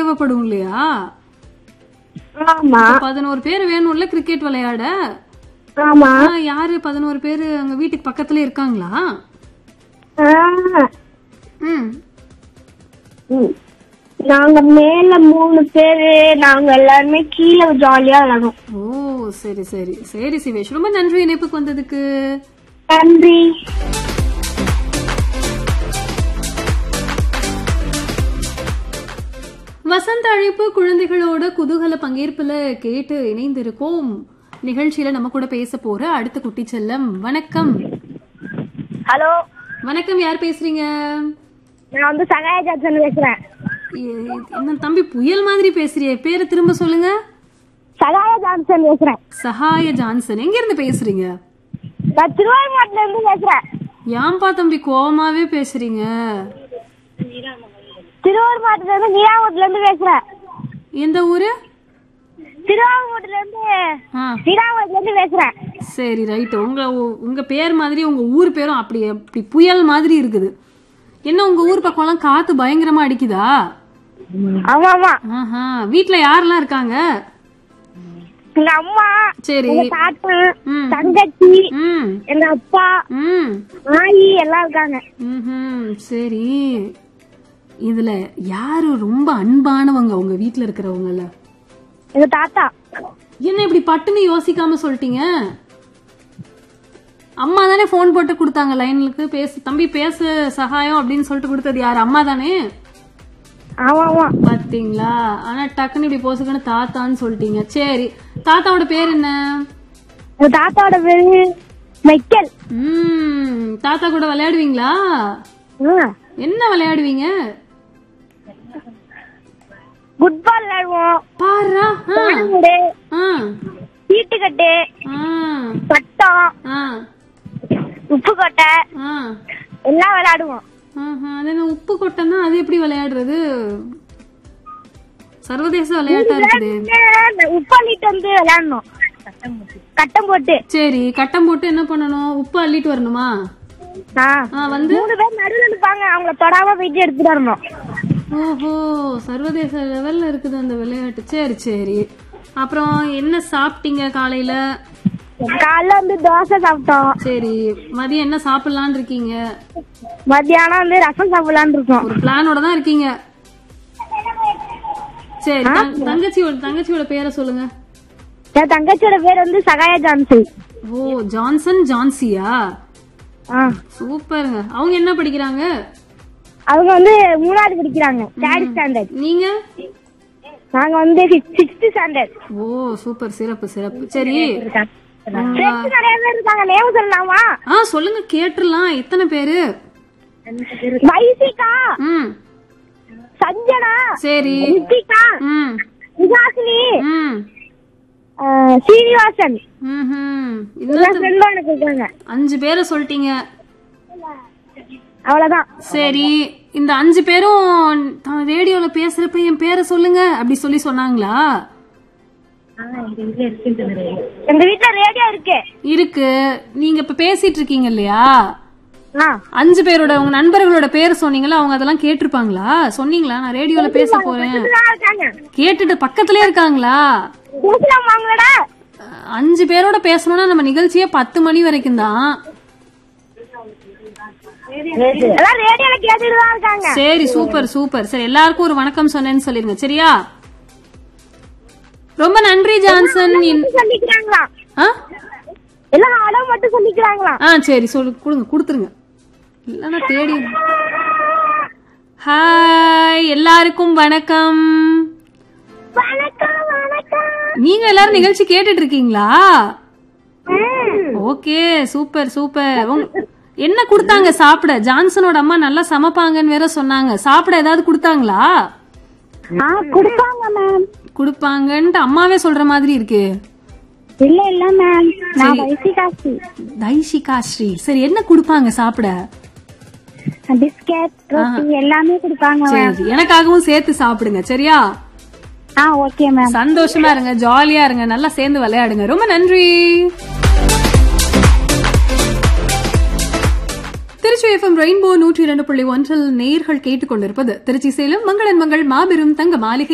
தேவைப்படும் இல்லையா ஆமா பதினோரு பேர் வேணும்ல கிரிக்கெட் விளையாட ஆமா ஆ, யாரு பதினோரு பேர் அங்க வீட்டுக்கு பக்கத்துல இருக்காங்களா ஆ. ம் ம். நாங்க மேல மூணு பேரு நாங்க எல்லாருமே கீழே ஜாலியா விளையாடுவோம் ஓ சரி சரி சரி சிவேஷ் ரொம்ப நன்றி இணைப்புக்கு வந்ததுக்கு நன்றி வசந்த அழைப்பு குழந்தைகளோட குதூகல பங்கேற்புல கேட்டு இணைந்திருக்கோம் நிகழ்ச்சியில நம்ம கூட பேச போற அடுத்த குட்டி செல்லம் வணக்கம் ஹலோ வணக்கம் யார் பேசுறீங்க நான் வந்து சகாய ஜாக்சன் பேசுறேன் எ- என்ன தம்பி புயல் மாதிரி பேசுறியே பேரை திரும்ப சொல்லுங்க சகாய ஜான்சன் பேசுறேன் சஹாய ஜான்சன் எங்க இருந்து பேசுறீங்க நான் திருவாரூர்ல இருந்து பேசுறேன் ஏன்பா தம்பி கோவமாவே பேசுறீங்க திருவாரூர் மாவட்டத்துல இருந்து நீராவூர்ல இருந்து பேசுறேன் எந்த ஊரு திருவாரூர்ல இருந்து ஆ நீராவூர்ல இருந்து பேசுறேன் சரி ரைட் உங்க ஊ- உங்க பேர் மாதிரி உங்க ஊர் பேரும் அப்படி அப்படி புயல் மாதிரி இருக்குது என்ன உங்க ஊர் பக்கம்லாம் காத்து பயங்கரமா அடிக்குதா ஆமா ஆமா ஆஹா வீட்ல யாரெல்லாம் இருக்காங்க எங்க அம்மா சரி எங்க தாத்தா ம். தங்கச்சி ம் எங்க அப்பா ம் ஆயி எல்லாம் இருக்காங்க ம்ஹும். சரி இதுல யாரு ரொம்ப அன்பானவங்க உங்க வீட்ல இருக்கிறவங்கல எங்க தாத்தா என்ன இப்படி பட்டுன்னு யோசிக்காம சொல்லிட்டீங்க அம்மா தானே ஃபோன் போட்டு கொடுத்தாங்க லைனுக்கு பேசு தம்பி பேசு சகாயம் அப்படின்னு சொல்லிட்டு கொடுத்தது யாரு அம்மா தானே ஆமா ஆமா பாத்தீங்களா ஆனா டக்குன்னு இப்படி போசுக்குன்னு தாத்தான்னு சொல்லிட்டீங்க சரி தாத்தாவோட பேர் என்ன எங்க தாத்தாவோட பேரு மைக்கேல் ம் தாத்தா கூட விளையாடுவீங்களா ஆ. என்ன விளையாடுவீங்க ஃபுட்பால் விளையாடுவோம் பாருடா ஆ, விளையாடு, ஆ, சீட்டுக்கட்டு ஆ, பட்டம் ஆ, உப்பு கொட்டை ஆ. எல்லாம் விளையாடுவோம் ஆஹா, அது என்ன உப்பு கொட்டைன்னா அது எப்படி விளையாடுறது சர்வதேச விளையாட்டா இருக்குது உப்பு அள்ளிட்டு வந்து விளையாடணும் கட்டம் போட்டு சரி கட்டம் போட்டு என்ன பண்ணணும் உப்பு அள்ளிட்டு வரணுமா ஆ. ஆ வந்து மூணு பேர் நடுவில் நிற்பாங்க அவங்கள தொடாம போயிட்டு எடுத்துட்டு வரணும் ஓஹோ சர்வதேச லெவல்ல இருக்குது அந்த விளையாட்டு சரி சரி அப்புறம் என்ன சாப்பிட்டீங்க காலையில காலைல வந்து தோசை சாப்பிட்டோம் சரி மதியம் என்ன சாப்பிடலான்னு இருக்கீங்க மத்தியானம் வந்து ரசம் சாப்பிடலான்னு இருக்கோம் ஒரு பிளானோட தான் இருக்கீங்க சரி தங்- தங்கச்சியோட தங்கச்சியோட பேரை சொல்லுங்க என் தங்கச்சியோட பேர் வந்து சகாய ஜான்சி ஓ ஜான்சன் ஜான்சியா ஆ. சூப்பருங்க அவங்க என்ன படிக்கிறாங்க அவங்க வந்து மூணாவது படிக்கிறாங்க தேர்ட் ஸ்டாண்டர்ட் நீங்க நாங்க வந்து சிக்ஸ்த் ஸ்டாண்டர்ட் ஓ சூப்பர் சிறப்பு சிறப்பு சரி ஃப்ரெண்ட்ஸ் நிறைய பேர் இருக்காங்க நேம் சொல்லலாமா ஆ சொல்லுங்க கேட்டுறலாம் எத்தனை பேரு வைசிகா ம் சஞ்சனா சரி ரித்திகா ம் விகாசினி ம் ஆ, சீனிவாசன் ம்ஹும். எல்லா இன்னும் ஃப்ரெண்டும் எனக்கு இருக்காங்க அஞ்சு பேரை சொல்லிட்டீங்க அவ்வளவுதான் சரி இந்த அஞ்சு பேரும் தான் ரேடியோல பேசுறப்ப என் பேரை சொல்லுங்க அப்படி சொல்லி சொன்னாங்களா எங்க வீட்ல ரேடியோ இருக்கு இருக்கு நீங்க இப்ப பேசிட்டு இருக்கீங்க இல்லையா ஆ அஞ்சு பேரோட உங்க நண்பர்களோட பேர் சொன்னீங்களா அவங்க அதெல்லாம் கேட்டிருப்பாங்களா சொன்னீங்களா நான் ரேடியோல பேச போறேன் இப்படிதான் இருக்காங்க கேட்டுட்டு பக்கத்துலயே இருக்காங்களா பேசலாமா அவங்களோட அஹ், அஞ்சு பேரோட பேசணும்னா நம்ம நிகழ்ச்சியே பத்து மணி வரைக்கும் தான் எல்லாம் ரேடியோல கேட்டுட்டு தான் இருக்காங்க சரி சூப்பர் சூப்பர் சரி எல்லாருக்கும் ஒரு வணக்கம் சொன்னேன்னு சொல்லிருங்க சரியா ரொம்ப நன்றி ஜான்சன் இன்- சொல்லிக்கிறாங்களா ஆ? எல்லாம் ஹலோ மட்டும் சொல்லிக்கிறாங்களா ஆ சரி சொல்லு கொடுங்க கொடுத்துருங்க இல்லைன்னா தேடி ஹாய் எல்லாருக்கும் வணக்கம் வணக்கம் வணக்கம் நீங்க எல்லாரும் நிகழ்ச்சி கேட்டுட்டு இருக்கீங்களா ம். ஓகே சூப்பர் சூப்பர் உங்க- என்ன கொடுத்தாங்க சாப்பிட ஜான்சனோட அம்மா நல்லா சமைப்பாங்கன்னு வேற சொன்னாங்க சாப்பிட ஏதாவது கொடுத்தாங்களா ஆ கொடுப்பாங்க மேம் கொடுப்பாங்கன்ட்டு அம்மாவே சொல்ற மாதிரி இருக்கு இல்ல இல்ல மேம் நான் வைசிகாசி தைஷிகா ஸ்ரீ சரி என்ன கொடுப்பாங்க சாப்பிட பிஸ்கட் ரொட்டி எல்லாமே கொடுப்பாங்க சரி எனக்காகவும் சேர்த்து சாப்பிடுங்க சரியா ஆ ஓகே மேம் சந்தோஷமா இருங்க ஜாலியா இருங்க நல்லா சேர்ந்து விளையாடுங்க ரொம்ப நன்றி திருச்சி எஃப்எம் ரெயின்போ நூற்றி இரண்டு புள்ளி ஒன்றில் நேர்கள் கேட்டுக்கொண்டிருப்பது திருச்சி சேலம் மங்களன் மங்கள் மாபெரும் தங்க மாளிகை